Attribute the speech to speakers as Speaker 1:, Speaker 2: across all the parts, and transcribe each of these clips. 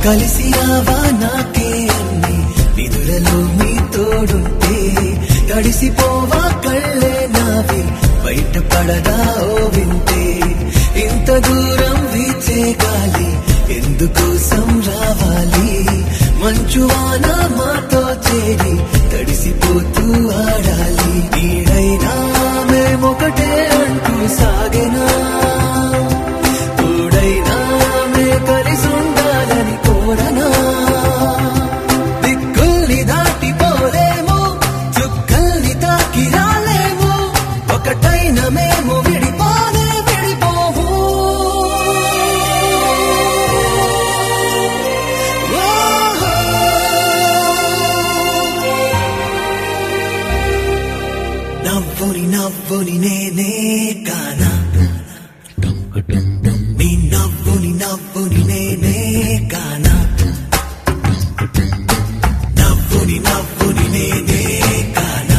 Speaker 1: కలిసి రావా నాకే అన్ని నిదురలో మీ తోడుంటే తడిసిపోవా కళ్ళే నావి బయట పడదా ఓ వింటే ఇంత దూరం వీచే గాలి ఎందుకోసం రావాలి మంచువాన మాతో చేరి తడిసిపోతూ ఆడాలి ఈడైనా మేమొకటే అంటూ సాగెనా తోడైనా మే కలిసి ఉండాలని కోరనా దిక్కుల్ని దాటిపోలేము చుక్కల్ని తాకి రాలేము ఒకటైన మేము విడిపోలే విడిపోము నవ్వుని నవ్వుని నేనే కానా నీ నవ్వుని నవ్వుని నేనే కానా నవ్వుని నవ్వుని నేనే కానా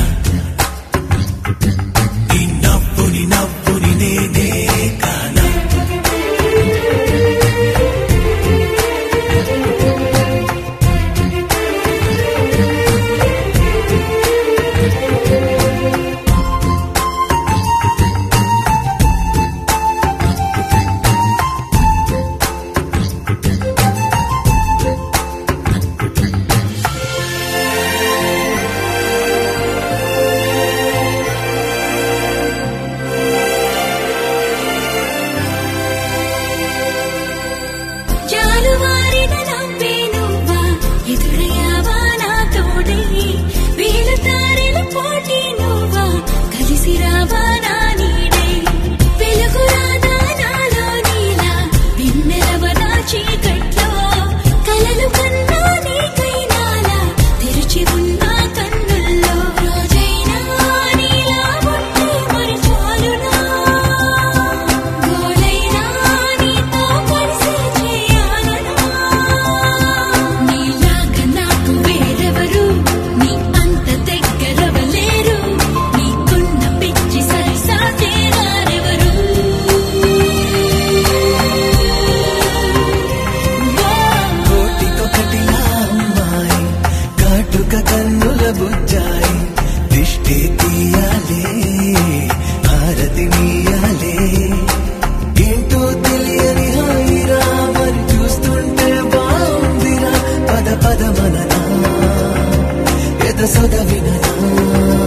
Speaker 1: నీ నవ్వుని నవ్వుని నేనే కానా
Speaker 2: జాలువారిన నవ్వే నువ్వా ఎదురయ్యావా నా తోడై వేల తారెల పోటీ నువ్వా కలిసి రావా నా నీడై వెలుగు రాదా నాలో నీలా వెన్నెలవనా చీకట్లో కలలు కన్నా నీకైనాలా తెరిచి ఉన్న కన్నుల్లో రోజైనా నీలా ఉంటే మరి చాలునా గోలైనా నీతో కలిసి చేయాలనా నీలాగా నాకు వేరెవరు నీ అంత దగ్గరవలేరు నీకున్న పిచ్చి సరిసా చేరారెవరు
Speaker 1: కోటికొకటిలా అమ్మాయి కాటుక కన్నుల బుజ్జాయి దిష్టి తీయాలే హారతి నీయాలే ఏంటో తెలియని హాయిరా మరి చూస్తుంటే బాగుందిరా పద పద మననా ఎద సొద విననా